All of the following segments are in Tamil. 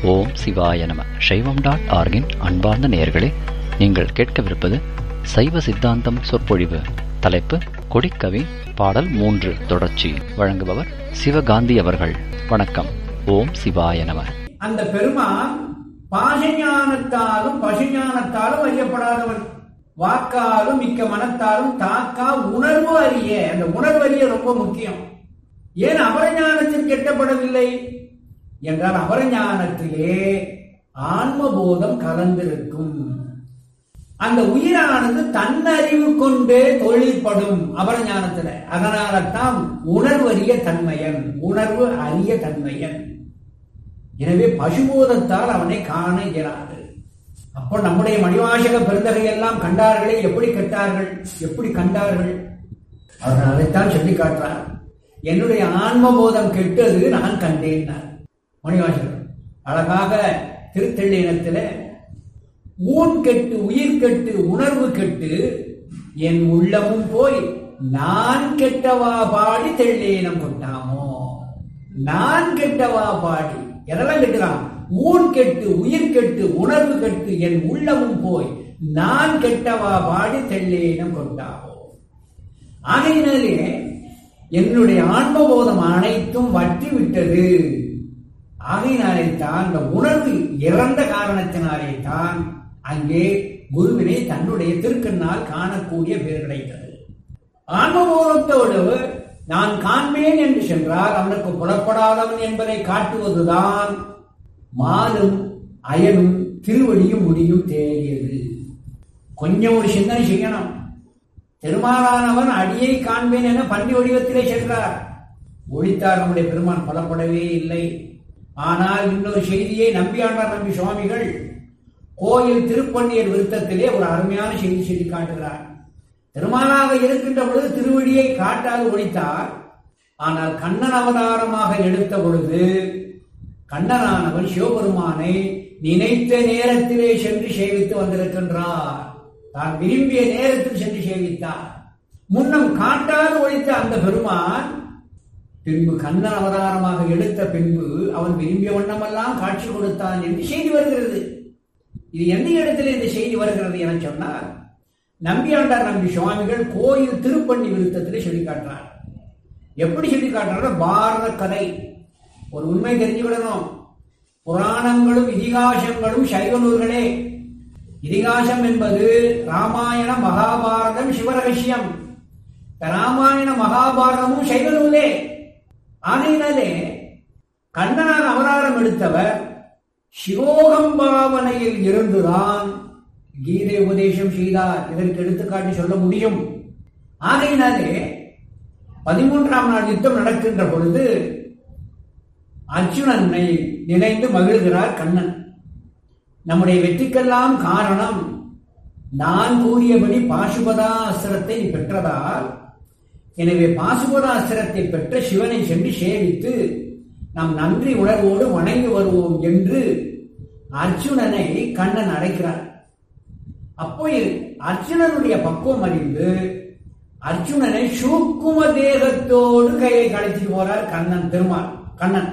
ஓம் சிவாய நம சைவம் டாட் ஆர்கின் அன்பார்ந்த நேயர்களே நீங்கள் கேட்கவிருப்பது சைவ சித்தாந்தம் சொற்பொழிவு தலைப்பு கொடிக்கவி பாடல் மூன்று தொடர்ச்சி வழங்குபவர் சிவகாந்தி அவர்கள் வணக்கம் ஓம் சிவாய நம அந்த பெருமான் பாசஞானத்தாலும் பசுஞானத்தாலும் அறியப்படாதவன் வாக்காலும் மிக்க மனத்தாலும் தாக்கா உணர்வு அறிய அந்த உணர்வு அறிய ரொம்ப முக்கியம் ஏன் அபரஞானத்திற்கு எட்டப்படவில்லை என்றால் அபரஞானத்திலே ஆன்மபோதம் கலந்திருக்கும் அந்த உயிரானது தன்னறிவு கொண்டே தொழில்படும் அபரஞானத்துல அதனால்தான் உணர்வு அறிய தன்மையன் உணர்வு அறிய தன்மையன் எனவே பசுபோதத்தால் அவனை காண இயலாது அப்போ நம்முடைய மணிவாசக பெருந்தகை எல்லாம் கண்டார்களே எப்படி கட்டார்கள் எப்படி கண்டார்கள் அவர் அதைத்தான் சொல்லி காட்டுறார் என்னுடைய ஆன்மபோதம் கெட்டது நான் கண்டேன் மணிவாசகர் அழகாக திருத்தெள்ளினத்துல ஊன் கெட்டு உயிர் கெட்டு உணர்வு கெட்டு என் உள்ளமும் போய் நான் கெட்டவா பாடி தெள்ளேனம் கொண்டாமோ நான் கெட்டவா பாடி எதெல்லாம் கெட்டுறான் ஊன் கெட்டு உயிர் கெட்டு உணர்வு கெட்டு என் உள்ளமும் போய் நான் கெட்டவா பாடி தெள்ளேனம் கொண்டாமோ ஆகையினாலே என்னுடைய ஆன்மபோதம் அனைத்தும் வற்றி விட்டது ஆகையினாலே தான் அந்த உணர்வு இறந்த காரணத்தினாலே தான் அங்கே குருவினை தன்னுடைய திருக்கண்ணால் காணக்கூடிய பேர் கிடைத்தது ஆன்மபோதத்தோடு நான் காண்பேன் என்று சென்றால் அவனுக்கு புலப்படாதவன் என்பதை காட்டுவதுதான் மாலும் அயனும் திருவடியும் முடியும் தேடியது கொஞ்சம் ஒரு சிந்தனை செய்யணும் பெருமானானவன் அடியை காண்பேன் என பன்றி வடிவத்திலே சென்றார் ஒழித்தார் நம்முடைய பெருமான் புலப்படவே இல்லை ஆனால் இன்னொரு செய்தியை நம்பியாண்டார் நம்பி சுவாமிகள் கோயில் திருப்பண்ணியர் விருத்தத்திலே ஒரு அருமையான செய்தி சொல்லி காட்டுகிறார் திருமாலாக இருக்கின்ற பொழுது திருவடியை காட்டாது ஒழித்தார் ஆனால் கண்ணன் அவதாரமாக எடுத்த பொழுது கண்ணனானவன் சிவபெருமானை நினைத்த நேரத்திலே சென்று சேவித்து வந்திருக்கின்றார் தான் விரும்பிய நேரத்தில் சென்று சேவித்தார் முன்னம் காட்டாது ஒழித்த அந்த பெருமான் பின்பு கண்ணன் அவதாரமாக எடுத்த பின்பு அவன் விரும்பிய வண்ணமெல்லாம் காட்சி கொடுத்தான் என்று செய்தி வருகிறது இது எந்த இடத்துல இந்த செய்தி வருகிறது என சொன்னார் நம்பியாண்டார் நம்பி சுவாமிகள் கோயில் திருப்பண்ணி விருத்தத்திலே சொல்லி காட்டுறார் எப்படி சொல்லி காட்டுறார் பாரத கதை ஒரு உண்மை தெரிஞ்சுவிடணும் புராணங்களும் இதிகாசங்களும் சைவ நூல்களே இதிகாசம் என்பது ராமாயண மகாபாரதம் சிவரகசியம் ராமாயண மகாபாரதமும் சைவ நூலே ஆகையினாலே கண்ணனார் அவதாரம் எடுத்தவர் சிவோகம்பாவனையில் இருந்துதான் கீதை உபதேசம் செய்தார் இதற்கு எடுத்துக்காட்டி சொல்ல முடியும் ஆகையினாலே பதிமூன்றாம் நாள் யுத்தம் நடக்கின்ற பொழுது அர்ஜுனனை நினைந்து மகிழ்கிறார் கண்ணன் நம்முடைய வெற்றிக்கெல்லாம் காரணம் நான் கூறியபடி பாசுபதா அஸ்திரத்தை பெற்றதால் எனவே பாசுபதா அஸ்திரத்தை பெற்ற சிவனை சென்று சேவித்து நாம் நன்றி உணர்வோடு வணங்கி வருவோம் என்று அர்ஜுனனை கண்ணன் அழைக்கிறார் அப்போ அர்ஜுனனுடைய பக்குவம் அறிந்து அர்ஜுனனை சூக்கும தேகத்தோடு கையை கழிச்சிட்டு போறார் கண்ணன் பெருமாள் கண்ணன்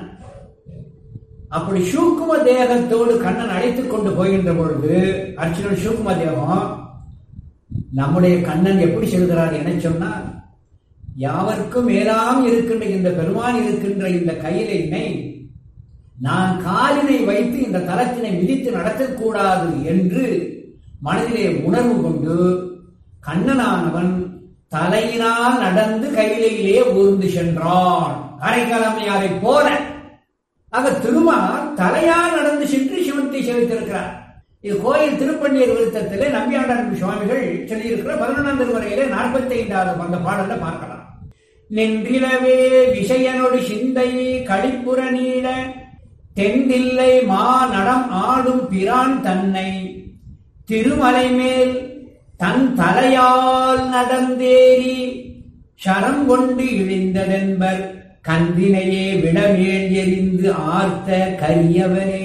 அப்படி சூக்கும தேகத்தோடு கண்ணன் அழைத்துக் கொண்டு போகின்ற பொழுது அர்ஜுனன் சூக்கும தேகம் நம்முடைய கண்ணன் எப்படி செல்கிறார் என சொன்னார் யாவர்க்கும் மேலாம் இருக்கின்ற இந்த பெருமான் இருக்கின்ற இந்த கையிலை நான் காலினை வைத்து இந்த தலத்தினை மிதித்து நடத்தக்கூடாது என்று மனதிலே உணர்வு கொண்டு கண்ணனானவன் தலையினால் நடந்து கையிலேயே ஊர்ந்து சென்றான் அரைக்கலமையாரை போல ஆக திருமால் தலையால் நடந்து சென்று சிவத்தை செலுத்திருக்கிறார் இது கோயில் திருப்பண்ணியர் விருத்தத்திலே நம்பியாண்டார் சுவாமிகள் சொல்லியிருக்கிற பதினொன்றாம் திருவரையிலே நாற்பத்தி ஐந்தாவது அந்த பாடல பார்க்கலாம் நின்றிலவே விஷயனொடு சிந்தை கழிப்புற நீட தென்தில்லை மா நடம் ஆடும் பிரான் தன்னை திருமலை மேல் தன் தலையால் நடந்தேறி சரம் கொண்டு இழிந்ததென்பர் கந்தினையே விடமேல் எரிந்து ஆர்த்த கரியவனே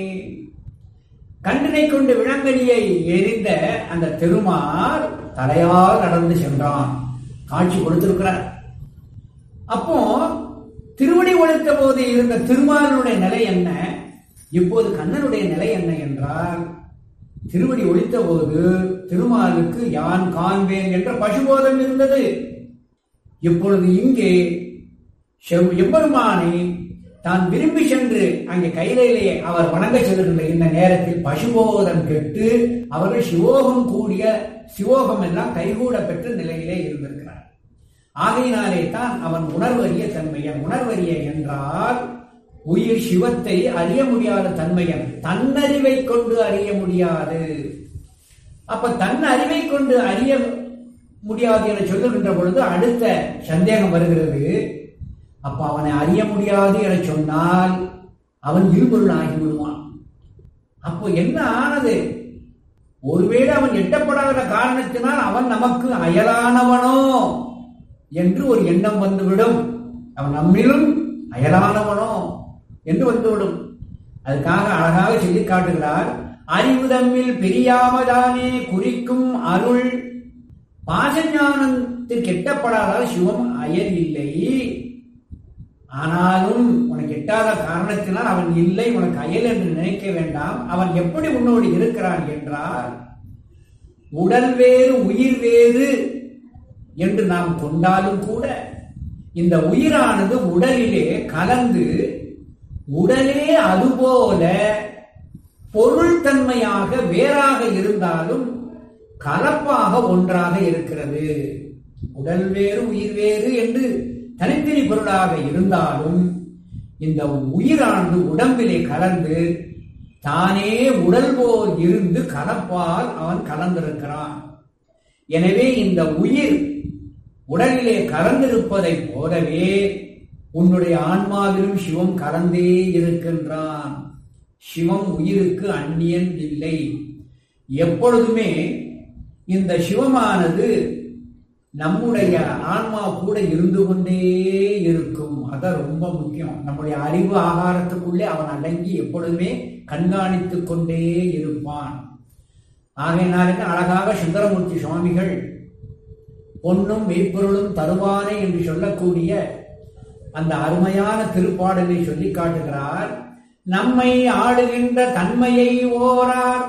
கண்டினை கொண்டு விளங்கடியை எரிந்த அந்த திருமால் தலையால் நடந்து சென்றான் காட்சி கொடுத்திருக்கிறார் அப்போ திருவடி ஒழித்த போது இருந்த திருமாலுடைய நிலை என்ன இப்போது கண்ணனுடைய நிலை என்ன என்றால் திருவடி ஒழித்த போது திருமாலுக்கு யான் காண்பேன் என்ற பசுபோதம் இருந்தது இப்பொழுது இங்கே செவ்- எம்பெருமானை தான் விரும்பி சென்று அங்கே கையிலே அவர் வணங்க செல்கின்ற இந்த நேரத்தில் பசுபோதம் கெட்டு அவர்கள் சிவோகம் கூடிய சிவோகம் எல்லாம் கைகூட பெற்ற நிலையிலே இருந்திருக்கிறார் ஆகையினாலே தான் அவன் உணர்வறிய தன்மையன் உணர்வறிய என்றால் உயிர் சிவத்தை அறிய முடியாத தன்மையன் தன்னறிவை கொண்டு அறிய முடியாது அப்ப தன் அறிவை கொண்டு அறிய முடியாது என சொல்லுகின்ற பொழுது அடுத்த சந்தேகம் வருகிறது அப்ப அவனை அறிய முடியாது என சொன்னால் அவன் இருபொருள் ஆகிவிடுவான் அப்போ என்ன ஆனது ஒருவேளை அவன் எட்டப்படாத காரணத்தினால் அவன் நமக்கு அயலானவனோ என்று ஒரு எண்ணம் வந்துவிடும் அவன் நம்மிலும் அயலானவனோ என்று வந்துவிடும் அதுக்காக அழகாக சொல்லி காட்டுகிறார் அறிவு தம்மில் பிரியாமதானே குறிக்கும் அருள் பாசஞானத்திற்கு எட்டப்படாத சிவம் அயல் இல்லை ஆனாலும் உனக்கு எட்டாத காரணத்தினால் அவன் இல்லை உனக்கு அயல் என்று நினைக்க வேண்டாம் அவன் எப்படி உன்னோடு இருக்கிறான் என்றால் உடல் வேறு உயிர் வேறு என்று நாம் கொண்டாலும் கூட இந்த உயிரானது உடலிலே கலந்து உடலே அதுபோல பொருள் தன்மையாக வேறாக இருந்தாலும் கலப்பாக ஒன்றாக இருக்கிறது உடல் வேறு உயிர் வேறு என்று தனித்தனி பொருளாக இருந்தாலும் இந்த உயிரானது உடம்பிலே கலந்து தானே உடல் போல் இருந்து கலப்பால் அவன் கலந்திருக்கிறான் எனவே இந்த உயிர் உடலிலே கலந்திருப்பதைப் போலவே உன்னுடைய ஆன்மாவிலும் சிவம் கலந்தே இருக்கின்றான் சிவம் உயிருக்கு அந்நியன் இல்லை எப்பொழுதுமே இந்த சிவமானது நம்முடைய ஆன்மா கூட இருந்து கொண்டே இருக்கும் அதான் ரொம்ப முக்கியம் நம்முடைய அறிவு ஆகாரத்துக்குள்ளே அவன் அடங்கி எப்பொழுதுமே கண்காணித்துக் கொண்டே இருப்பான் ஆகையினாலுக்கு அழகாக சுந்தரமூர்த்தி சுவாமிகள் பொன்னும் மெய்ப்பொருளும் தருவானே என்று சொல்லக்கூடிய அந்த அருமையான திருப்பாடலை சொல்லி காட்டுகிறார் நம்மை ஆளுகின்ற தன்மையை ஓரார்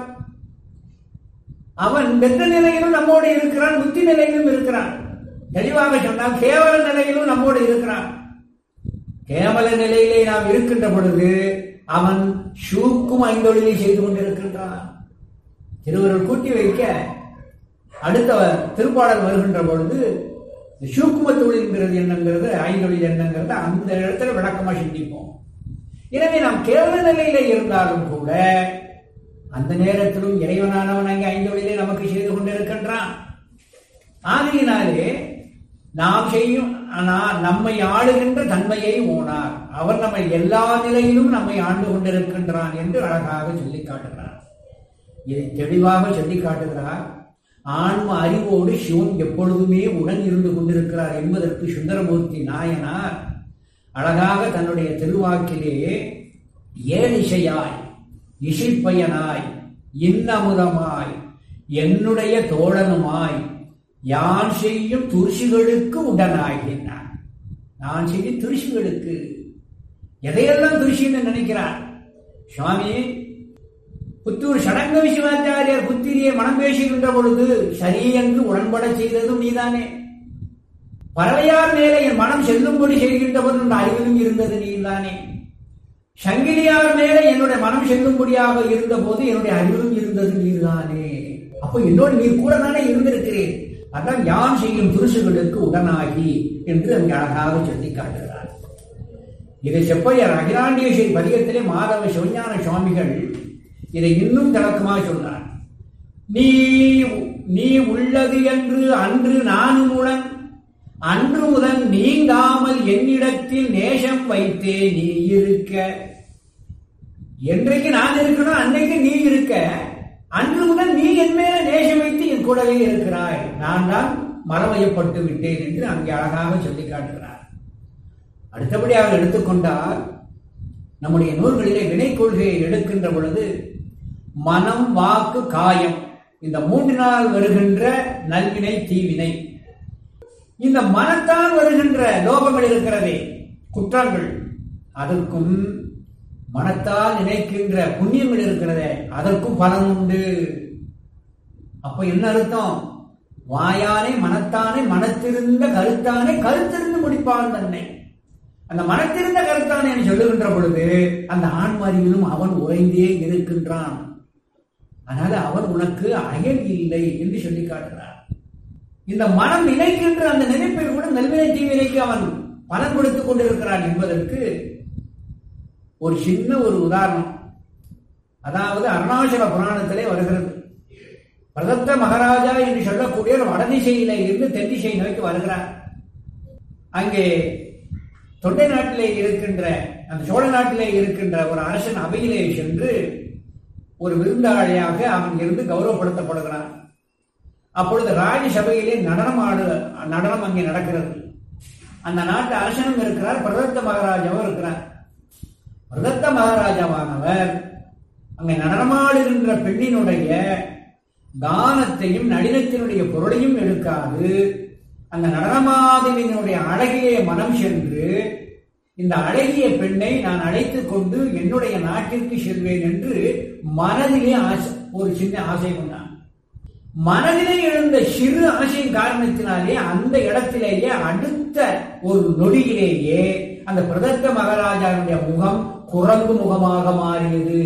அவன் வெற்ற நிலையிலும் நம்மோடு இருக்கிறான் புத்தி நிலையிலும் இருக்கிறான் தெளிவாக சொன்னால் கேவல நிலையிலும் நம்மோடு இருக்கிறான் கேவல நிலையிலே நாம் இருக்கின்ற பொழுது அவன் ஷூக்கும் ஐந்தொழிலை செய்து கொண்டிருக்கின்றான் திருவருள் கூட்டி வைக்க அடுத்த திருப்பாடல் வருகின்ற பொழுது சூக்கும தொழில்ங்கிறது என்னங்கிறது ஐந்தொழில் என்னங்கிறது அந்த இடத்துல விளக்கமா சிந்திப்போம் எனவே நாம் கேவல நிலையில இருந்தாலும் கூட அந்த நேரத்திலும் இறைவனானவன் அங்கே ஐந்தொழிலே நமக்கு செய்து கொண்டிருக்கின்றான் ஆகையினாலே நாம் செய்யும் ஆனால் நம்மை ஆளுகின்ற தன்மையை ஓனார் அவர் நம்மை எல்லா நிலையிலும் நம்மை ஆண்டு கொண்டிருக்கின்றான் என்று அழகாக சொல்லி காட்டுகிறார் இதை தெளிவாக சொல்லி காட்டுகிறார் ஆன்ம அறிவோடு சிவன் எப்பொழுதுமே உடன் இருந்து கொண்டிருக்கிறார் என்பதற்கு சுந்தரமூர்த்தி நாயனார் அழகாக தன்னுடைய திருவாக்கிலே ஏழிசையாய் இசைப்பயனாய் இன்னமுதமாய் என்னுடைய தோழனுமாய் யான் செய்யும் துரிசிகளுக்கு உடனாகினான் நான் செய்யும் துரிசிகளுக்கு எதையெல்லாம் துரிசின்னு நினைக்கிறார் சுவாமி புத்தூர் சடங்க விஸ்வாச்சாரியர் புத்திரியை மனம் பேசுகின்ற பொழுது சரி என்று உடன்பட செய்ததும் நீதானே பறவையார் மேலே என் மனம் செல்லும்படி செய்கின்ற போது இந்த அறிவிலும் இருந்தது நீதானே சங்கிலியார் மேலே என்னுடைய மனம் செல்லும்படியாக இருந்த போது என்னுடைய அறிவிலும் இருந்தது நீர்தானே அப்போ என்னோடு நீர் கூட தானே இருந்திருக்கிறேன் அதான் யான் செய்யும் துருசுகளுக்கு உடனாகி என்று அங்கு அழகாக சொல்லி காட்டுகிறார் இதை செப்பையர் அகிலாண்டேஸ்வரி பதிகத்திலே மாதவ சிவஞான சுவாமிகள் இதை இன்னும் விளக்கமாக சொன்னார் நீ நீ உள்ளது என்று அன்று நானும் உடன் அன்று முதல் நீங்காமல் என்னிடத்தில் நேசம் வைத்தே நீ இருக்க என்றைக்கு நான் இருக்கணும் அன்னைக்கு நீ இருக்க அன்று முதல் நீ என் மேல நேசம் வைத்து என் கூடவே இருக்கிறாய் நான் தான் மரமயப்பட்டு விட்டேன் என்று அங்கே அழகாக சொல்லி காட்டுகிறார் அடுத்தபடி அவர் எடுத்துக்கொண்டால் நம்முடைய நூல்களிலே வினை கொள்கையை எடுக்கின்ற பொழுது மனம் வாக்கு காயம் இந்த மூன்றினால் வருகின்ற நல்வினை தீவினை இந்த மனத்தால் வருகின்ற லோகங்கள் இருக்கிறதே குற்றங்கள் அதற்கும் மனத்தால் நினைக்கின்ற புண்ணியங்கள் இருக்கிறதே அதற்கும் பலன் உண்டு அப்ப என்ன அர்த்தம் வாயானே மனத்தானே மனத்திருந்த கருத்தானே கருத்திருந்து முடிப்பான் தன்னை அந்த மனத்திருந்த கருத்தானே என்று சொல்லுகின்ற பொழுது அந்த ஆண்மறிவிலும் அவன் உறைந்தே இருக்கின்றான் அதனால அவன் உனக்கு அயல் இல்லை என்று சொல்லி காட்டுகிறார் இந்த மனம் நினைக்கின்ற அந்த நினைப்பை கூட நல்வினை தீவினைக்கு அவன் பலன் கொடுத்துக் கொண்டிருக்கிறான் என்பதற்கு ஒரு சின்ன ஒரு உதாரணம் அதாவது அருணாச்சல புராணத்திலே வருகிறது பிரதத்த மகாராஜா என்று சொல்லக்கூடிய ஒரு வடதிசையில இருந்து தென் திசை நோக்கி வருகிறார் அங்கே தொண்டை நாட்டிலே இருக்கின்ற அந்த சோழ நாட்டிலே இருக்கின்ற ஒரு அரசன் அவையிலே சென்று ஒரு விருந்தாளியாக அவன் இருந்து கௌரவப்படுத்தப்படுகிறான் அப்பொழுது ராஜசபையிலே நடனம் ஆடு நடனம் அங்கே நடக்கிறது அந்த நாட்டு அரசனும் இருக்கிறார் பிரதத்த மகாராஜாவும் இருக்கிறார் பிரதத்த மகாராஜாவானவர் அங்கே நடனமாடுகின்ற பெண்ணினுடைய கானத்தையும் நளினத்தினுடைய பொருளையும் எடுக்காது அந்த நடனமாதவினுடைய அழகிலே மனம் சென்று இந்த அழகிய பெண்ணை நான் அழைத்துக் கொண்டு என்னுடைய நாட்டிற்கு செல்வேன் என்று மனதிலே ஆசை ஒரு சின்ன ஆசை கொண்டான் மனதிலே எழுந்த சிறு ஆசையின் காரணத்தினாலே அந்த இடத்திலேயே அடுத்த ஒரு நொடியிலேயே அந்த பிரதத்த மகாராஜாவுடைய முகம் குரங்கு முகமாக மாறியது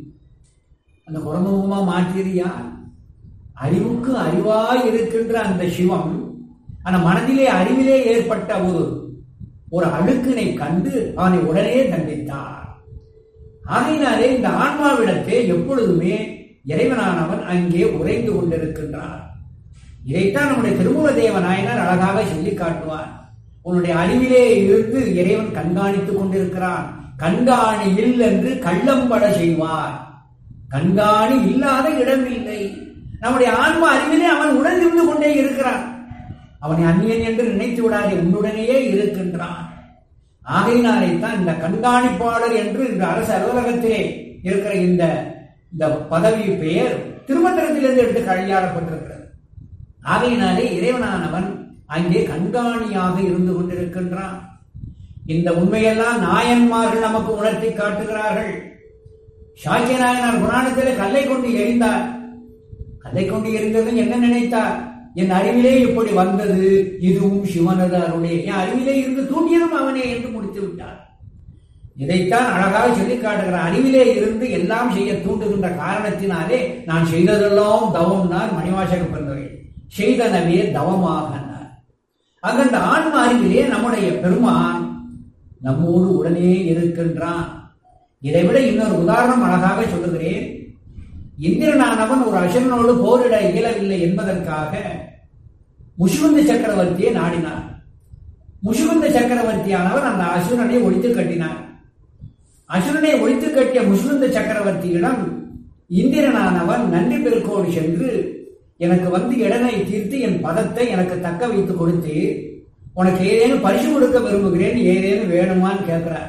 அந்த குரங்கு முகமா மாற்றியது யார் அறிவுக்கு அறிவாய் இருக்கின்ற அந்த சிவம் அந்த மனதிலே அறிவிலே ஏற்பட்ட ஒரு ஒரு அழுக்கினை கண்டு அவனை உடனே தண்டித்தார் ஆகையினாலே இந்த ஆன்மாவிடத்தே எப்பொழுதுமே இறைவனானவன் அங்கே உறைந்து கொண்டிருக்கின்றார் இதைத்தான் நம்முடைய திருமூல தேவ நாயனார் அழகாக சொல்லி காட்டுவார் உன்னுடைய அறிவிலே இருந்து இறைவன் கண்காணித்துக் கொண்டிருக்கிறான் கண்காணி இல்லை என்று கள்ளம்பட செய்வார் கண்காணி இல்லாத இடம் இல்லை நம்முடைய ஆன்மா அறிவிலே அவன் உணர்ந்திருந்து கொண்டே இருக்கிறான் அவனை அந்நியன் என்று நினைத்து விடாதே உன்னுடனேயே இருக்கின்றான் ஆகையினாலே தான் இந்த கண்காணிப்பாளர் என்று இந்த அரசு அலுவலகத்திலே இருக்கிற இந்த இந்த பதவி பெயர் திருமந்திரத்திலிருந்து எடுத்து கையாளப்பட்டிருக்கிறது ஆகையினாலே இறைவனானவன் அங்கே கண்காணியாக இருந்து கொண்டிருக்கின்றான் இந்த உண்மையெல்லாம் நாயன்மார்கள் நமக்கு உணர்த்தி காட்டுகிறார்கள் சாக்கிய நாயனார் புராணத்திலே கல்லை கொண்டு எரிந்தார் கல்லை கொண்டு எரிந்ததும் என்ன நினைத்தார் என் அறிவிலே இப்படி வந்தது இதுவும் சிவனது அருளே என் அறிவிலே இருந்து தூண்டியதும் அவனே என்று முடித்து விட்டார் இதைத்தான் அழகாக சொல்லி காட்டுகிறார் அறிவிலே இருந்து எல்லாம் செய்ய தூண்டுகின்ற காரணத்தினாலே நான் செய்ததெல்லாம் தவம்னார் மணிவாசக பிறந்தவை செய்தனவே தவமாகனார் ஆக அந்த ஆன்ம அறிவிலே நம்முடைய பெருமான் நம்மோடு உடனே இருக்கின்றான் இதை விட இன்னொரு உதாரணம் அழகாக சொல்லுகிறேன் இந்திரனானவன் ஒரு அசுரனோடு போரிட இயலவில்லை என்பதற்காக முஷுகுந்த சக்கரவர்த்தியை நாடினார் முஷுகுந்த சக்கரவர்த்தியானவர் அந்த அசுரனை ஒழித்து கட்டினார் அசுரனை ஒழித்து கட்டிய முஷுகுந்த சக்கரவர்த்தியிடம் இந்திரனானவன் நன்றி பெருக்கோடு சென்று எனக்கு வந்து இடனை தீர்த்து என் பதத்தை எனக்கு தக்க வைத்து கொடுத்து உனக்கு ஏதேனும் பரிசு கொடுக்க விரும்புகிறேன் ஏதேனும் வேணுமான்னு கேட்கிறார்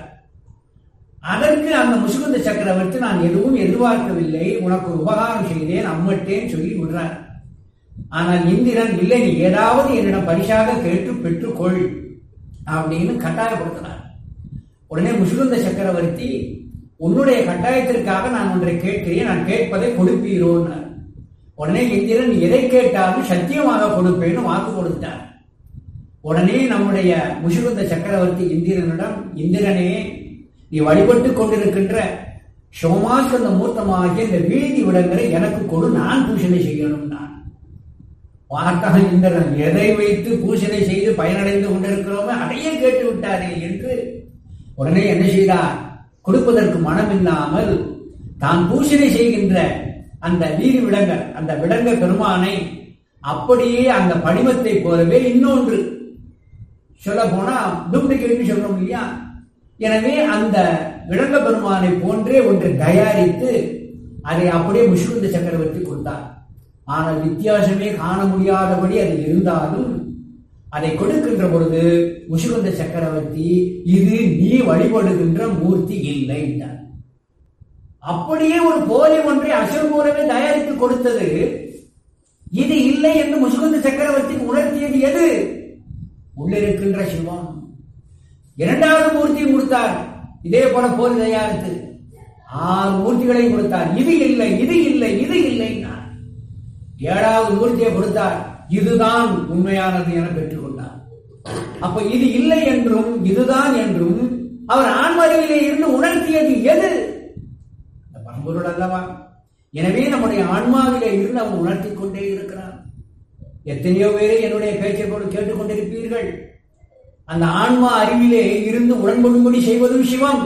அதற்கு அந்த முசுகுந்த சக்கரவர்த்தி நான் எதுவும் எதிர்பார்க்கவில்லை உனக்கு ஒரு உபகாரம் செய்தேன் அம்மட்டேன் சொல்லி விடுறார் ஆனால் இந்திரன் இல்லை நீ ஏதாவது என்னிடம் பரிசாக கேட்டு பெற்றுக்கொள் அப்படின்னு கட்டாயப்படுத்தினார் உடனே முசுகுந்த சக்கரவர்த்தி உன்னுடைய கட்டாயத்திற்காக நான் ஒன்றை கேட்கிறேன் நான் கேட்பதை கொடுப்பீரோன்னார் உடனே இந்திரன் எதை கேட்டாலும் சத்தியமாக கொடுப்பேன்னு வாக்கு கொடுத்தார் உடனே நம்முடைய முசுகுந்த சக்கரவர்த்தி இந்திரனிடம் இந்திரனே நீ வழிபட்டு கொண்டிருக்கின்ற சோமாஸ்கந்த மூர்த்தமாகிய இந்த வீதி விடங்களை எனக்கு கொடு நான் பூஷணை செய்யணும் நான் பார்த்தான் இந்திரன் எதை வைத்து பூஷணை செய்து பயனடைந்து கொண்டிருக்கிறோமோ அதையே கேட்டு விட்டாரே என்று உடனே என்ன செய்தார் கொடுப்பதற்கு மனம் இல்லாமல் தான் பூஷணை செய்கின்ற அந்த வீதி விடங்கள் அந்த விடங்க பெருமானை அப்படியே அந்த படிமத்தை போலவே இன்னொன்று சொல்ல போனா டூப்ளிகேட்னு சொல்றோம் இல்லையா எனவே அந்த விடங்க பெருமானை போன்றே ஒன்று தயாரித்து அதை அப்படியே முஷ்குந்த சக்கரவர்த்தி கொடுத்தார் ஆனால் வித்தியாசமே காண முடியாதபடி அது இருந்தாலும் அதை கொடுக்கின்ற பொழுது முஷுகுந்த சக்கரவர்த்தி இது நீ வழிபடுகின்ற மூர்த்தி இல்லை என்றார் அப்படியே ஒரு போலி ஒன்றை அசுர மூலமே தயாரித்து கொடுத்தது இது இல்லை என்று முசுகுந்த சக்கரவர்த்திக்கு உணர்த்தியது எது உள்ளிருக்கின்ற சிவம் இரண்டாவது மூர்த்தியும் கொடுத்தார் இதே போல போலி தயாரித்து ஆறு மூர்த்திகளை கொடுத்தார் இது இல்லை இது இல்லை இது இல்லை ஏழாவது மூர்த்தியை கொடுத்தார் இதுதான் உண்மையானது என பெற்றுக்கொண்டார் அப்ப இது இல்லை என்றும் இதுதான் என்றும் அவர் ஆண்மறிவிலே இருந்து உணர்த்தியது எது இந்த பரம்பொருள் அல்லவா எனவே நம்முடைய ஆன்மாவிலே இருந்து அவன் உணர்த்திக் கொண்டே இருக்கிறான் எத்தனையோ பேரை என்னுடைய பேச்சை கொண்டு கேட்டுக்கொண்டிருப்பீர்கள் அந்த ஆன்மா அறிவிலே இருந்து உடன்படும்படி செய்வதும் சிவம்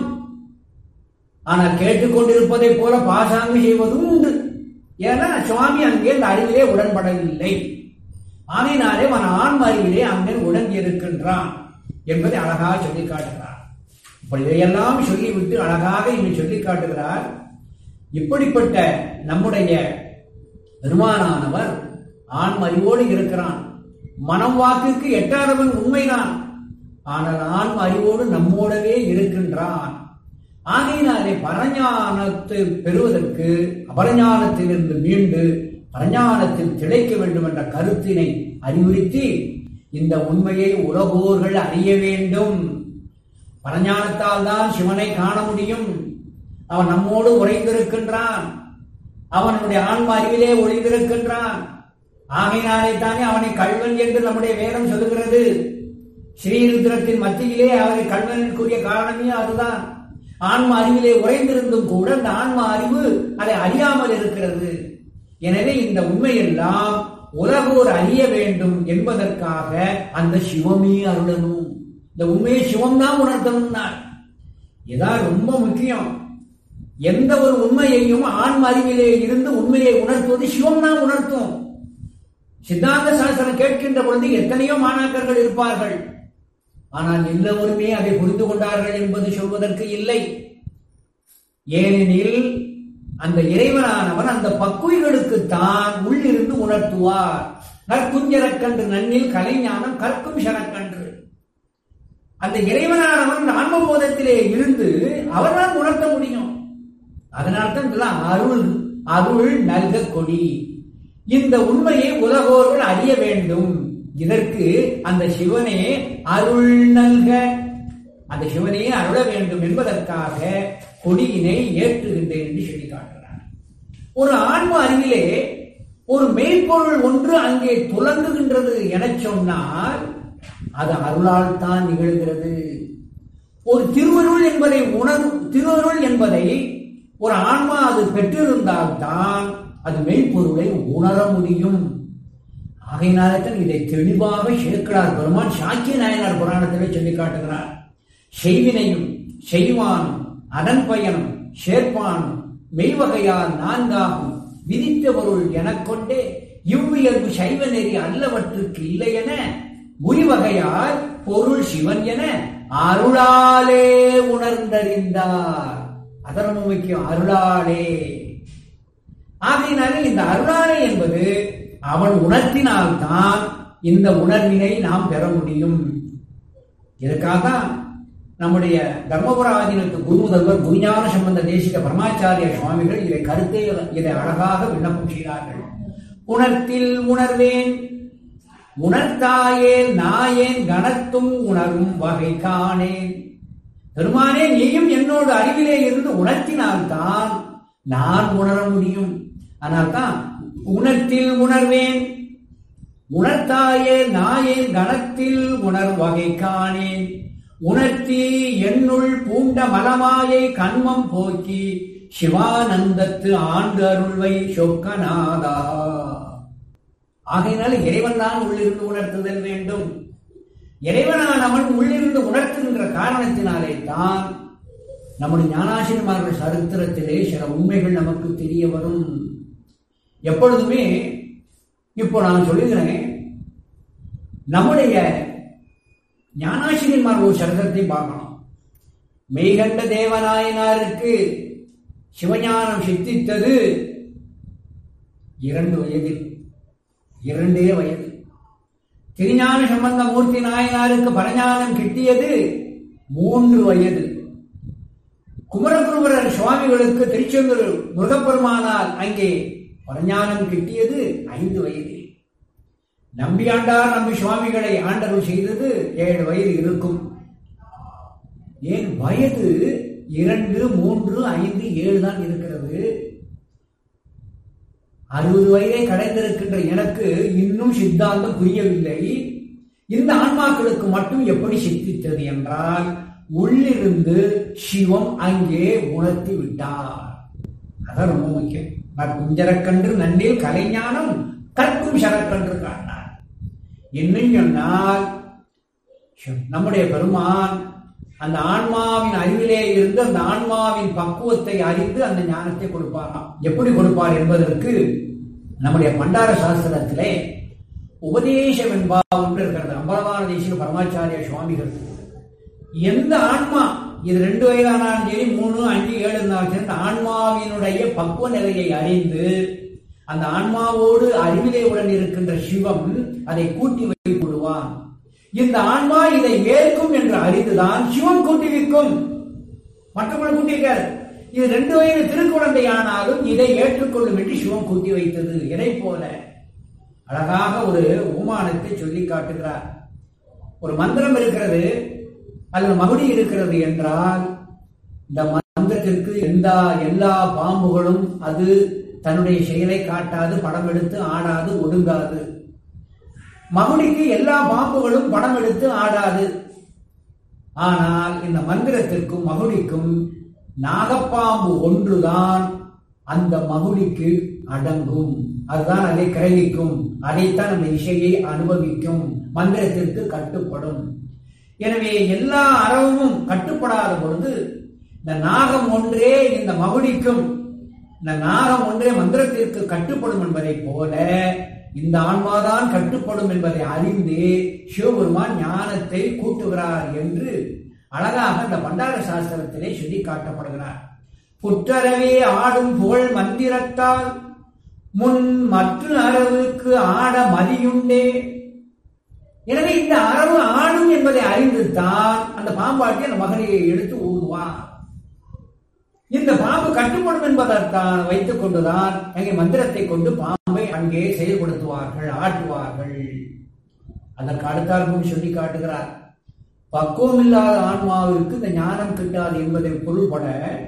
ஆனால் கேட்டுக்கொண்டிருப்பதை போல பாசாங்கு செய்வதும் உண்டு ஏன்னா சுவாமி அங்கே இந்த அறிவிலே உடன்படவில்லை ஆனையினாலே அவன் ஆன்ம அறிவிலே அங்கே உடன் இருக்கின்றான் என்பதை அழகாக சொல்லி காட்டுகிறார் இப்ப இதையெல்லாம் சொல்லிவிட்டு அழகாக இங்கு சொல்லி காட்டுகிறார் இப்படிப்பட்ட நம்முடைய பெருமானானவர் ஆண்மறிவோடு இருக்கிறான் மனம் வாக்குக்கு எட்டாதவன் உண்மைதான் ஆனால் ஆன்ம அறிவோடு நம்மோடவே இருக்கின்றான் ஆகையினாலே பரஞானத்தை பெறுவதற்கு அபரஞானத்திலிருந்து மீண்டு பரஞானத்தில் திளைக்க வேண்டும் என்ற கருத்தினை அறிவுறுத்தி இந்த உண்மையை உலகோர்கள் அறிய வேண்டும் பரஞானத்தால் தான் சிவனை காண முடியும் அவன் நம்மோடு உறைந்திருக்கின்றான் அவனுடைய ஆன்ம அறிவிலே ஒளிந்திருக்கின்றான் ஆகையினாலே தானே அவனை கல்வன் என்று நம்முடைய வேதம் சொல்லுகிறது ஸ்ரீருத்ரத்தின் மத்தியிலே அவரை கல்வனுக்குரிய காரணமே அதுதான் ஆன்ம அறிவிலே உறைந்திருந்தும் கூட அந்த ஆன்ம அறிவு அதை அறியாமல் இருக்கிறது எனவே இந்த உண்மையெல்லாம் உலகோர் அறிய வேண்டும் என்பதற்காக அந்த சிவமே அருளணும் இந்த உண்மையை சிவம் தான் உணர்த்தணும்னார் இதான் ரொம்ப முக்கியம் எந்த ஒரு உண்மையையும் ஆன்ம அறிவிலே இருந்து உண்மையை உணர்த்துவது சிவம் தான் உணர்த்தும் சித்தாந்த சாஸ்திரம் கேட்கின்ற பொழுது எத்தனையோ மாணாக்கர்கள் இருப்பார்கள் ஆனால் எல்லோருமே அதை புரிந்து கொண்டார்கள் என்பது சொல்வதற்கு இல்லை ஏனெனில் அந்த இறைவனானவன் அந்த பக்குவிகளுக்கு தான் உள்ளிருந்து உணர்த்துவார் நற்குஞ்சரக்கன்று நன்னில் கலைஞானம் கற்கும் சரக்கன்று அந்த இறைவனானவன் ஆன்மபோதத்திலே இருந்து அவர்தான் உணர்த்த முடியும் அதனால்தான் இதெல்லாம் அருள் அருள் நல்க கொடி இந்த உண்மையை உலகோர்கள் அறிய வேண்டும் இதற்கு அந்த சிவனே அருள் நல்க அந்த சிவனே அருள வேண்டும் என்பதற்காக கொடியினை ஏற்றுகின்றேன் என்று சொல்லி காட்டுகிறார் ஒரு ஆன்ம அறிவிலே ஒரு மெய்ப்பொருள் ஒன்று அங்கே துலங்குகின்றது என சொன்னால் அது அருளால் தான் நிகழ்கிறது ஒரு திருவருள் என்பதை உணரும் திருவருள் என்பதை ஒரு ஆன்மா அது பெற்றிருந்தால்தான் அது மெய்ப்பொருளை உணர முடியும் ஆகையினால்தான் இதை தெளிவாக சேர்க்கிறார் பெருமான் சாக்கிய நாயனார் புராணத்திலே சொல்லி காட்டுகிறார் செய்வினையும் செய்வானும் அதன் பயனும் சேர்ப்பானும் மெய்வகையால் நான்காகும் விதித்த பொருள் எனக் கொண்டே இவ்வியல்பு சைவ நெறி அல்லவற்றுக்கு இல்லை என உரிவகையால் பொருள் சிவன் என அருளாலே உணர்ந்தறிந்தார் அதன் முக்கியம் அருளாலே ஆகையினாலே இந்த அருளாலே என்பது அவன் உணர்த்தினால்தான் இந்த உணர்வினை நாம் பெற முடியும் இதற்காக நம்முடைய தர்மபுர ஆதீனத்து குரு முதல்வர் குருஞான சம்பந்த தேசிக பரமாச்சாரிய சுவாமிகள் இதை கருத்தை இதை அழகாக விண்ணப்பம் செய்தார்கள் உணர்த்தில் உணர்வேன் உணர்த்தாயேன் நாயேன் கணத்தும் உணரும் வகை காணேன் பெருமானே நீயும் என்னோடு அறிவிலே இருந்து உணர்த்தினால்தான் நான் உணர முடியும் அதனால்தான் உணர்த்தில் உணர்வேன் உணர்த்தாயே நாயே கணத்தில் உணர் வகை காணேன் உணர்த்தி என்னுள் பூண்ட மலமாயை கண்மம் போக்கி சிவானந்தத்து ஆண்டு அருள்வை சொக்கநாதா ஆகையினால இறைவன் தான் உள்ளிருந்து உணர்த்துதல் வேண்டும் இறைவனானவன் உள்ளிருந்து உணர்த்துகின்ற காரணத்தினாலே தான் நம்முடைய ஞானாசிரியமார்கள் சரித்திரத்திலே சில உண்மைகள் நமக்கு தெரிய வரும் எப்பொழுதுமே இப்போ நான் சொல்லுகிறேன் நம்முடைய ஞானாசிரியமார் ஒரு சரித்திரத்தை பார்க்கணும் மெய்கண்ட தேவநாயனாருக்கு சிவஞானம் சித்தித்தது இரண்டு வயதில் இரண்டே வயது திருஞான சம்பந்த மூர்த்தி நாயனாருக்கு பரஞானம் கிட்டியது மூன்று வயது குமரகுருபரர் சுவாமிகளுக்கு திருச்செந்தூர் முருகப்பெருமானால் அங்கே பரஞானம் கிட்டியது ஐந்து வயதில் நம்பியாண்டார் நம்பி சுவாமிகளை ஆண்டருள் செய்தது ஏழு வயது இருக்கும் ஏன் வயது இரண்டு மூன்று ஐந்து ஏழு தான் இருக்கிறது அறுபது வயதை கடைந்திருக்கின்ற எனக்கு இன்னும் சித்தாந்தம் புரியவில்லை இந்த ஆன்மாக்களுக்கு மட்டும் எப்படி சித்தித்தது என்றால் உள்ளிருந்து சிவம் அங்கே உணர்த்தி விட்டார் அதான் ரொம்ப முக்கியம் குஞ்சரக்கன்று நன்னில் கலைஞானம் கற்கும் சரக்கன்று காணார் இன்னும் சொன்னால் நம்முடைய பெருமான் அந்த ஆன்மாவின் அறிவிலே இருந்து அந்த ஆன்மாவின் பக்குவத்தை அறிந்து அந்த ஞானத்தை கொடுப்பாராம் எப்படி கொடுப்பார் என்பதற்கு நம்முடைய பண்டார சாஸ்திரத்திலே உபதேசம் என்பா ஒன்று இருக்கிறது அம்பலமான தேசிக பரமாச்சாரிய சுவாமிகள் எந்த ஆன்மா இது ரெண்டு வயதானாலும் சரி மூணு அஞ்சு ஏழு இருந்தாலும் சரி அந்த ஆன்மாவினுடைய பக்குவ நிலையை அறிந்து அந்த ஆன்மாவோடு அறிவிலே உடன் இருக்கின்ற சிவம் அதை கூட்டி வைத்து விடுவான் இந்த ஆன்மா இதை ஏற்கும் என்று அறிந்துதான் சிவம் கூட்டி வைக்கும் மற்றவங்களை கூட்டியிருக்காரு இது ரெண்டு வயது திருக்குழந்தை ஆனாலும் இதை ஏற்றுக்கொள்ளும் என்று சிவம் கூட்டி வைத்தது எதை போல அழகாக ஒரு உமானத்தை சொல்லி காட்டுகிறார் ஒரு மந்திரம் இருக்கிறது அல்லது மகுடி இருக்கிறது என்றால் இந்த மந்திரத்திற்கு எந்த எல்லா பாம்புகளும் அது தன்னுடைய செயலை காட்டாது படம் எடுத்து ஆடாது ஒடுங்காது மகுடிக்கு எல்லா பாம்புகளும் படம் எடுத்து ஆடாது ஆனால் இந்த மந்திரத்திற்கும் மகுடிக்கும் நாகப்பாம்பு ஒன்றுதான் அந்த மகுடிக்கு அடங்கும் அதுதான் அதை கிரகிக்கும் அதைத்தான் அந்த இசையை அனுபவிக்கும் மந்திரத்திற்கு கட்டுப்படும் எனவே எல்லா அறவும் கட்டுப்படாத பொழுது இந்த நாகம் ஒன்றே இந்த மகுடிக்கும் இந்த நாகம் ஒன்றே மந்திரத்திற்கு கட்டுப்படும் என்பதை போல இந்த ஆன்மாதான் கட்டுப்படும் என்பதை அறிந்து சிவபெருமான் ஞானத்தை கூட்டுகிறார் என்று அழகாக இந்த பண்டார சாஸ்திரத்திலே சொல்லி காட்டப்படுகிறார் புற்றரவே ஆடும் புகழ் மந்திரத்தால் முன் மற்ற அரவுக்கு ஆட மதியுண்டே எனவே இந்த அரவு ஆடும் என்பதை அறிந்துதான் அந்த பாம்பாட்டி அந்த மகனையை எடுத்து ஊதுவான் இந்த பாம்பு கட்டுப்படும் என்பதற்கான வைத்துக் கொண்டுதான் அங்கே மந்திரத்தை கொண்டு பாம்பை அங்கே செயல்படுத்துவார்கள் ஆட்டுவார்கள் அதற்கு அடுத்தாற்போல் சொல்லி காட்டுகிறார் பக்குவம் இல்லாத ஆன்மாவிற்கு இந்த ஞானம் கிட்டாது என்பதை பொருள்பட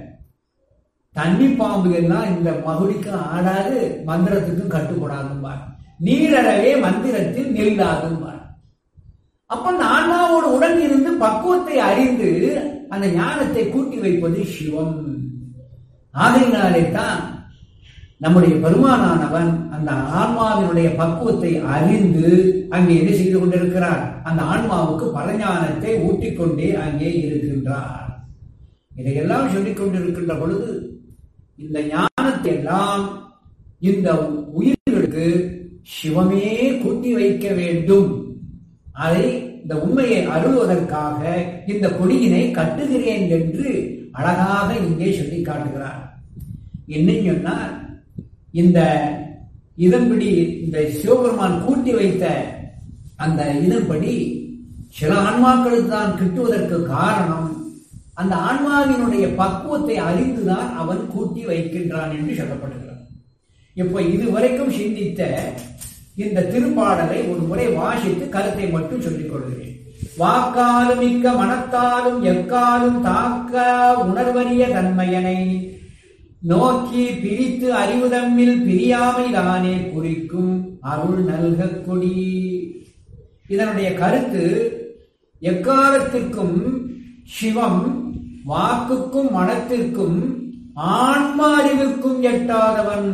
தண்ணி பாம்பு எல்லாம் இந்த மகுடிக்கு ஆடாது மந்திரத்துக்கும் கட்டுப்படாதும்பார் நீரறவே மந்திரத்தில் நில்லாதும்பார் அப்ப அந்த ஆன்மாவோடு உடன் இருந்து பக்குவத்தை அறிந்து அந்த ஞானத்தை கூட்டி வைப்பது சிவம் ஆகையினாலே தான் நம்முடைய பெருமானானவன் அந்த ஆன்மாவினுடைய பக்குவத்தை அறிந்து அங்கே என்ன செய்து கொண்டிருக்கிறார் அந்த ஆன்மாவுக்கு பலஞானத்தை ஊட்டிக்கொண்டே அங்கே இருக்கின்றார் இதையெல்லாம் சொல்லிக் கொண்டிருக்கின்ற பொழுது இந்த ஞானத்தை எல்லாம் இந்த உயிர்களுக்கு சிவமே கூட்டி வைக்க வேண்டும் அதை இந்த உண்மையை அருள்வதற்காக இந்த கொடியினை கட்டுகிறேன் என்று அழகாக இங்கே சொல்லி காட்டுகிறார் என்ன சொன்னால் இந்த இதன்படி இந்த சிவபெருமான் கூட்டி வைத்த அந்த இதன்படி சில ஆன்மாக்களுக்கு தான் கிட்டுவதற்கு காரணம் அந்த ஆன்மாவினுடைய பக்குவத்தை அறிந்துதான் அவன் கூட்டி வைக்கின்றான் என்று சொல்லப்படுகிறார் இப்ப இதுவரைக்கும் சிந்தித்த இந்த திருப்பாடலை ஒரு முறை வாசித்து கருத்தை மட்டும் சொல்லிக் கொள்கிறேன் வாக்காலும் மிக்க மனத்தாலும் எக்காலும் தாக்க உணர்வறிய தன்மையனை நோக்கி பிரித்து அறிவுதம்மில் பிரியாமை தானே குறிக்கும் அருள் நல்க கொடி இதனுடைய கருத்து எக்காலத்திற்கும் சிவம் வாக்குக்கும் மனத்திற்கும் ஆன்ம அறிவுக்கும் எட்டாதவன்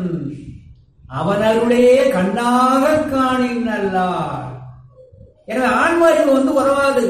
அவனருளே கண்ணாக காணின் அல்லார் எனவே ஆன்ம அறிவு வந்து உறவாது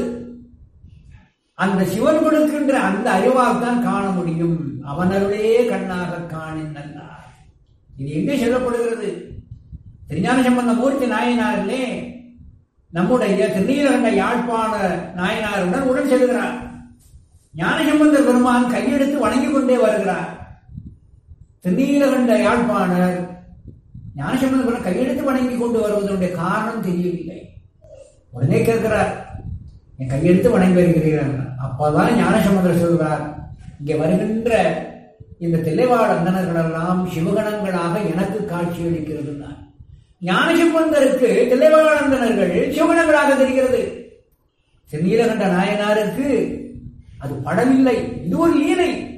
அந்த சிவன் கொடுக்கின்ற அந்த அறிவால் தான் காண முடியும் அவனருளே கண்ணாக காணின் அல்லார் இது எங்கே சொல்லப்படுகிறது திருஞான சம்பந்த மூர்த்தி நாயனாரிலே நம்முடைய திருநீலகண்ட யாழ்ப்பாண நாயனாருடன் உடன் செல்கிறார் ஞானசம்பந்த பெருமான் கையெடுத்து வணங்கிக் கொண்டே வருகிறார் திருநீலகண்ட யாழ்ப்பாணர் ஞானசம்பந்த பெருமான் கையெடுத்து வணங்கி கொண்டு வருவதனுடைய காரணம் தெரியவில்லை உடனே கேட்கிறார் என் கையெடுத்து வணங்கி வருகிறீர்கள் அப்பதான் ஞானசம்பந்தர் சொல்கிறார் இங்கே வருகின்ற இந்த தில்லைவாழ் அந்தனர்கள் எல்லாம் சிவகணங்களாக எனக்கு காட்சியளிக்கிறது தான் ஞானசம்பந்தருக்கு தில்லைவாழ் அந்தனர்கள் சிவகணங்களாக தெரிகிறது திருநீலகண்ட நாயனாருக்கு அது படவில்லை இது ஒரு லீலை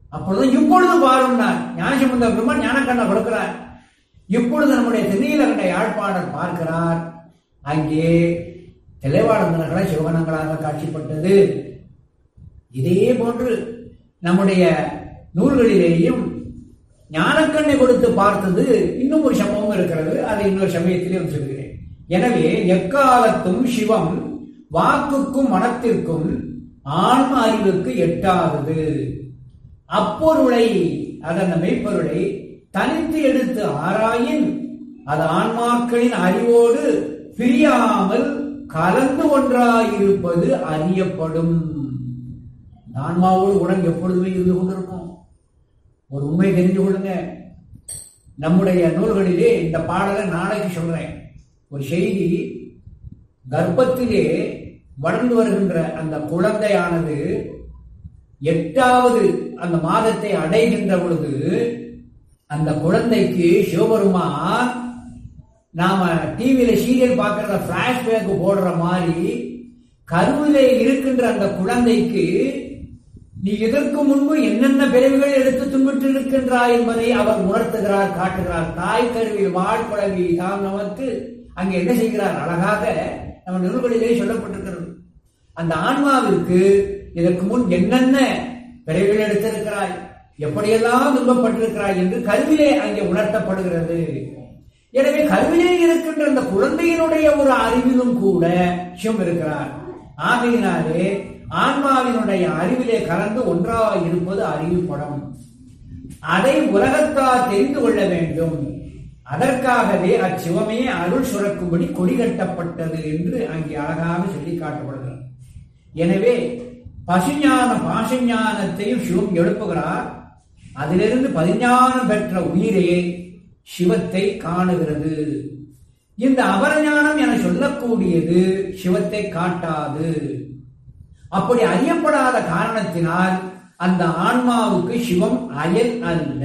அப்பொழுது இப்பொழுது பாருன்னார் ஞானசம்பந்த பெருமான் ஞானக்கண்ண கொடுக்கிறார் இப்பொழுது நம்முடைய திருநீலகண்ட யாழ்ப்பாணர் பார்க்கிறார் அங்கே திளைவாளந்தனர்கள சிவகணங்களாக காட்சிப்பட்டது இதே போன்று நம்முடைய நூல்களிலேயும் ஞானக்கண்ணை கொடுத்து பார்த்தது இன்னும் ஒரு சம்பவம் இருக்கிறது அதை இன்னொரு சமயத்திலே சொல்கிறேன் எனவே எக்காலத்தும் சிவம் வாக்குக்கும் மனத்திற்கும் ஆன்ம அறிவுக்கு எட்டாதது அப்பொருளை அதன் மெய்ப்பொருளை தனித்து எடுத்து ஆராயின் அது ஆன்மாக்களின் அறிவோடு பிரியாமல் கலந்து ஒன்றாயிருப்பது அறியப்படும் ஆன்மாவோடு உடல் எப்பொழுதுமே இருந்து கொண்டிருக்கும் ஒரு உண்மை தெரிந்து கொள்ளுங்க நம்முடைய நூல்களிலே இந்த பாடலை நாளைக்கு சொல்றேன் ஒரு செய்தி கர்ப்பத்திலே வளர்ந்து வருகின்ற அந்த குழந்தையானது எட்டாவது அந்த மாதத்தை அடைகின்ற பொழுது அந்த குழந்தைக்கு சிவபெருமான் நாம டிவியில சீரியல் பார்க்கறத பிளாஷ்பேக் போடுற மாதிரி கருவிலே இருக்கின்ற அந்த குழந்தைக்கு நீ இதற்கு முன்பு என்னென்ன பிறவிகள் எடுத்து தும்பிட்டு இருக்கின்றாய் என்பதை அவர் உணர்த்துகிறார் காட்டுகிறார் தாய் கருவில் வாழ்குழவி தாம் நமக்கு அங்கே என்ன செய்கிறார் அழகாக நம்ம நிறுவனிலே சொல்லப்பட்டிருக்கிறது அந்த ஆன்மாவிற்கு இதற்கு முன் என்னென்ன பிறவிகள் எடுத்திருக்கிறாய் எப்படியெல்லாம் துன்பப்பட்டிருக்கிறாய் என்று கல்வியிலே அங்கே உணர்த்தப்படுகிறது எனவே கல்வியிலே இருக்கின்ற அந்த குழந்தையினுடைய ஒரு அறிவிலும் கூட சிவம் இருக்கிறார் ஆகையினாலே ஆன்மாவினுடைய அறிவிலே கலந்து ஒன்றாக இருப்பது அறிவு படம் அதை உலகத்தார் தெரிந்து கொள்ள வேண்டும் அதற்காகவே அச்சிவமே அருள் சுரக்கும்படி கொடி கட்டப்பட்டது என்று அங்கே அழகாக சொல்லி காட்டப்படுகிறது எனவே பசுஞான பாசஞானத்தையும் சிவம் எழுப்புகிறார் அதிலிருந்து பதிஞானம் பெற்ற உயிரே சிவத்தை காணுகிறது இந்த அபரஞானம் என சொல்லக்கூடியது சிவத்தை காட்டாது அப்படி அறியப்படாத காரணத்தினால் அந்த ஆன்மாவுக்கு சிவம் அயல் அல்ல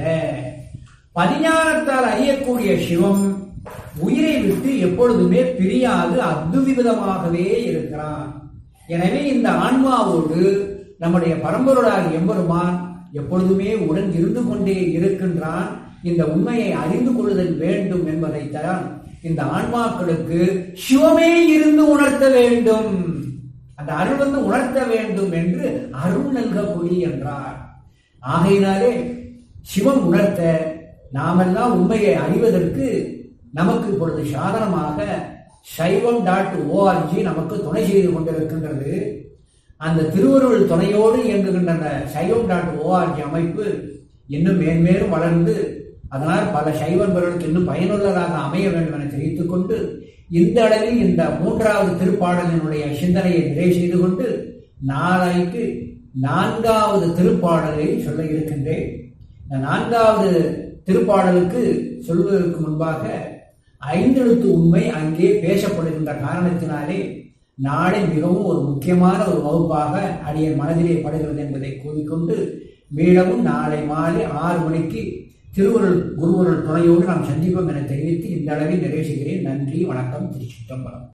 பதிஞானத்தால் அறியக்கூடிய சிவம் உயிரை விட்டு எப்பொழுதுமே பிரியாது அத்துவிதமாகவே இருக்கிறான் எனவே இந்த ஆன்மாவோடு நம்முடைய பரம்பொருளாக எம்பெருமான் எப்பொழுதுமே உடன் இருந்து கொண்டே இருக்கின்றான் இந்த உண்மையை அறிந்து கொள்ளுதல் வேண்டும் என்பதைத்தான் இந்த ஆன்மாக்களுக்கு சிவமே இருந்து உணர்த்த வேண்டும் அந்த அருள் வந்து உணர்த்த வேண்டும் என்று அருள் நல்கப்பொழி என்றார் ஆகையினாலே சிவம் உணர்த்த நாமெல்லாம் உண்மையை அறிவதற்கு நமக்கு இப்பொழுது சாதனமாக சைவம் டாட் ஓஆர்ஜி நமக்கு துணை செய்து கொண்டிருக்கின்றது அந்த திருவருள் துணையோடு இயங்குகின்ற அந்த சைவம் டாட் ஓஆர்ஜி அமைப்பு இன்னும் மேன்மேலும் வளர்ந்து அதனால் பல சைவன்பர்களுக்கு இன்னும் பயனுள்ளதாக அமைய வேண்டும் என தெரிவித்துக் கொண்டு இந்த அளவில் இந்த மூன்றாவது திருப்பாடலினுடைய சிந்தனையை நிறைவு செய்து கொண்டு நாளைக்கு நான்காவது திருப்பாடலை சொல்ல இருக்கின்றேன் இந்த நான்காவது திருப்பாடலுக்கு சொல்வதற்கு முன்பாக ஐந்தெழுத்து உண்மை அங்கே பேசப்படுகின்ற காரணத்தினாலே நாளை மிகவும் ஒரு முக்கியமான ஒரு வகுப்பாக அடியன் மனதிலே படுகிறது என்பதை கூறிக்கொண்டு மீளவும் நாளை மாலை ஆறு மணிக்கு திருவருள் குருவருள் துணையோடு நாம் சந்திப்போம் என தெரிவித்து இந்த அளவில் நிறைவு செய்கிறேன் நன்றி வணக்கம் திருச்சிட்டம்பலம்